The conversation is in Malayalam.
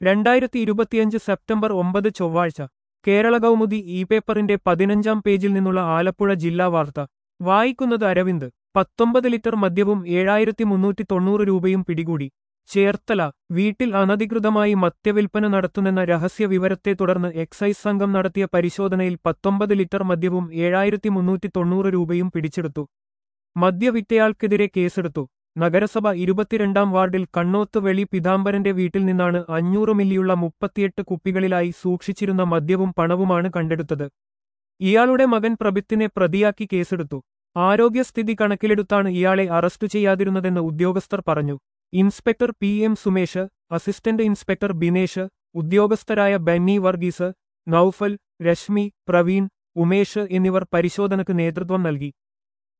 രണ്ടായിരത്തി ഇരുപത്തിയഞ്ച് സെപ്റ്റംബർ ഒമ്പത് ചൊവ്വാഴ്ച കേരള കൗമുദി ഇ പേപ്പറിന്റെ പതിനഞ്ചാം പേജിൽ നിന്നുള്ള ആലപ്പുഴ ജില്ലാ വാർത്ത വായിക്കുന്നത് അരവിന്ദ് പത്തൊമ്പത് ലിറ്റർ മദ്യവും ഏഴായിരത്തി മുന്നൂറ്റി തൊണ്ണൂറ് രൂപയും പിടികൂടി ചേർത്തല വീട്ടിൽ അനധികൃതമായി മദ്യവിൽപ്പന നടത്തുന്നെന്ന രഹസ്യ വിവരത്തെ തുടർന്ന് എക്സൈസ് സംഘം നടത്തിയ പരിശോധനയിൽ പത്തൊമ്പത് ലിറ്റർ മദ്യവും ഏഴായിരത്തി മുന്നൂറ്റി തൊണ്ണൂറ് രൂപയും പിടിച്ചെടുത്തു മദ്യവിറ്റയാൾക്കെതിരെ കേസെടുത്തു നഗരസഭ ഇരുപത്തിരണ്ടാം വാർഡിൽ കണ്ണോത്ത് വെളി പിതാംബരന്റെ വീട്ടിൽ നിന്നാണ് അഞ്ഞൂറ് മില്ലിയുള്ള മുപ്പത്തിയെട്ട് കുപ്പികളിലായി സൂക്ഷിച്ചിരുന്ന മദ്യവും പണവുമാണ് കണ്ടെടുത്തത് ഇയാളുടെ മകൻ പ്രബിത്തിനെ പ്രതിയാക്കി കേസെടുത്തു ആരോഗ്യസ്ഥിതി കണക്കിലെടുത്താണ് ഇയാളെ അറസ്റ്റ് ചെയ്യാതിരുന്നതെന്ന് ഉദ്യോഗസ്ഥർ പറഞ്ഞു inspector P M Sumesh assistant inspector Binesh ഉദ്യോഗസ്ഥരായ ബെന്നി വർഗീസ് നൌഫൽ രശ്മി പ്രവീൺ ഉമേഷ് എന്നിവർ പരിശോധനയ്ക്ക് നേതൃത്വം നൽകി